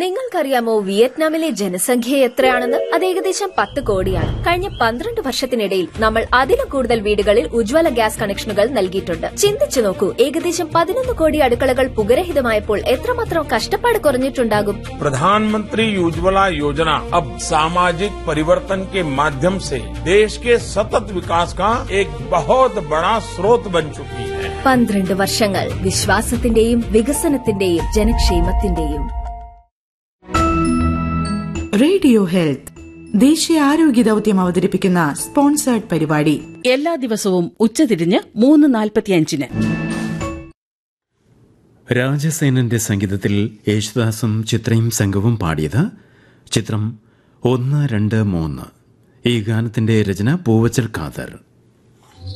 നിങ്ങൾക്കറിയാമോ വിയറ്റ്നാമിലെ ജനസംഖ്യ എത്രയാണെന്ന് അത് ഏകദേശം പത്ത് കോടിയാണ് കഴിഞ്ഞ പന്ത്രണ്ട് വർഷത്തിനിടയിൽ നമ്മൾ അതിലും കൂടുതൽ വീടുകളിൽ ഉജ്ജ്വല ഗ്യാസ് കണക്ഷനുകൾ നൽകിയിട്ടുണ്ട് ചിന്തിച്ചു നോക്കൂ ഏകദേശം പതിനൊന്ന് കോടി അടുക്കളകൾ പുകരഹിതമായപ്പോൾ എത്രമാത്രം കഷ്ടപ്പാട് കുറഞ്ഞിട്ടുണ്ടാകും प्रधानमंत्री उज्ज्वला योजना अब सामाजिक परिवर्तन के माध्यम से देश के सतत विकास का एक बहुत बड़ा स्रोत बन चुकी है പന്ത്രണ്ട് വർഷങ്ങൾ വിശ്വാസത്തിന്റെയും വികസനത്തിന്റെയും ജനക്ഷേമത്തിന്റെയും റേഡിയോ ഹെൽത്ത് ദേശീയ ആരോഗ്യ ദൌത്യം അവതരിപ്പിക്കുന്ന സ്പോൺസേർഡ് പരിപാടി എല്ലാ ദിവസവും ഉച്ചതിരിഞ്ഞ് മൂന്ന് നാൽപ്പത്തിയഞ്ചിന് രാജസേനന്റെ സംഗീതത്തിൽ യേശുദാസും ചിത്രയും സംഘവും പാടിയത് ചിത്രം ഒന്ന് രണ്ട് മൂന്ന് ഈ ഗാനത്തിന്റെ രചന പൂവച്ചൽ ഖാദർ